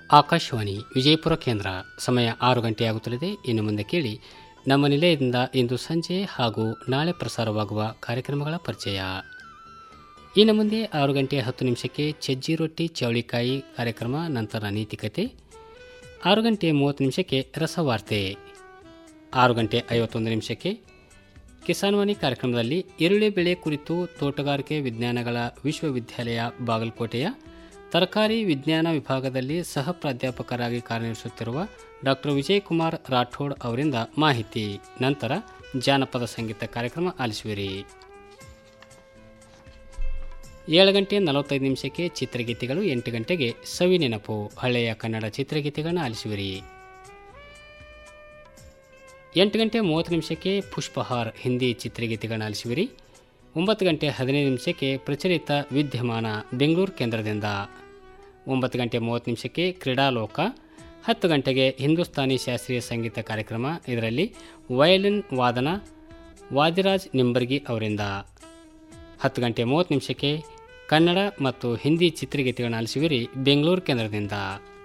ಆಕಾಶವಾಣಿ ವಿಜಯಪುರ ಕೇಂದ್ರ ಸಮಯ ಆರು ಗಂಟೆಯಾಗುತ್ತಲಿದೆ ಇನ್ನು ಮುಂದೆ ಕೇಳಿ ನಮ್ಮ ನಿಲಯದಿಂದ ಇಂದು ಸಂಜೆ ಹಾಗೂ ನಾಳೆ ಪ್ರಸಾರವಾಗುವ ಕಾರ್ಯಕ್ರಮಗಳ ಪರಿಚಯ ಇನ್ನು ಮುಂದೆ ಆರು ಗಂಟೆ ಹತ್ತು ನಿಮಿಷಕ್ಕೆ ಚಜ್ಜಿ ರೊಟ್ಟಿ ಚೌಳಿಕಾಯಿ ಕಾರ್ಯಕ್ರಮ ನಂತರ ನೀತಿಕತೆ ಆರು ಗಂಟೆ ಮೂವತ್ತು ನಿಮಿಷಕ್ಕೆ ರಸವಾರ್ತೆ ಆರು ಗಂಟೆ ಐವತ್ತೊಂದು ನಿಮಿಷಕ್ಕೆ ಕಿಸಾನ್ವಾಣಿ ಕಾರ್ಯಕ್ರಮದಲ್ಲಿ ಈರುಳ್ಳಿ ಬೆಳೆ ಕುರಿತು ತೋಟಗಾರಿಕೆ ವಿಜ್ಞಾನಗಳ ವಿಶ್ವವಿದ್ಯಾಲಯ ಬಾಗಲಕೋಟೆಯ ತರಕಾರಿ ವಿಜ್ಞಾನ ವಿಭಾಗದಲ್ಲಿ ಸಹ ಪ್ರಾಧ್ಯಾಪಕರಾಗಿ ಕಾರ್ಯನಿರ್ವಹಿಸುತ್ತಿರುವ ಡಾಕ್ಟರ್ ವಿಜಯಕುಮಾರ್ ರಾಠೋಡ್ ಅವರಿಂದ ಮಾಹಿತಿ ನಂತರ ಜಾನಪದ ಸಂಗೀತ ಕಾರ್ಯಕ್ರಮ ಆಲಿಸುವಿರಿ ಏಳು ಗಂಟೆ ನಲವತ್ತೈದು ನಿಮಿಷಕ್ಕೆ ಚಿತ್ರಗೀತೆಗಳು ಎಂಟು ಗಂಟೆಗೆ ಸವಿ ನೆನಪು ಹಳೆಯ ಕನ್ನಡ ಚಿತ್ರಗೀತೆಗಳನ್ನು ಆಲಿಸುವಿರಿ ಎಂಟು ಗಂಟೆ ಮೂವತ್ತು ನಿಮಿಷಕ್ಕೆ ಪುಷ್ಪಹಾರ್ ಹಿಂದಿ ಚಿತ್ರಗೀತೆಗಳನ್ನು ಆಲಿಸುವಿರಿ ಒಂಬತ್ತು ಗಂಟೆ ಹದಿನೈದು ನಿಮಿಷಕ್ಕೆ ಪ್ರಚಲಿತ ವಿದ್ಯಮಾನ ಬೆಂಗಳೂರು ಕೇಂದ್ರದಿಂದ ಒಂಬತ್ತು ಗಂಟೆ ಮೂವತ್ತು ನಿಮಿಷಕ್ಕೆ ಕ್ರೀಡಾಲೋಕ ಹತ್ತು ಗಂಟೆಗೆ ಹಿಂದೂಸ್ತಾನಿ ಶಾಸ್ತ್ರೀಯ ಸಂಗೀತ ಕಾರ್ಯಕ್ರಮ ಇದರಲ್ಲಿ ವಯಲಿನ್ ವಾದನ ವಾದಿರಾಜ್ ನಿಂಬರ್ಗಿ ಅವರಿಂದ ಹತ್ತು ಗಂಟೆ ಮೂವತ್ತು ನಿಮಿಷಕ್ಕೆ ಕನ್ನಡ ಮತ್ತು ಹಿಂದಿ ಚಿತ್ರಗೀತೆಗಳನ್ನು ಆಲಿಸುವಿರಿ ಬೆಂಗಳೂರು ಕೇಂದ್ರದಿಂದ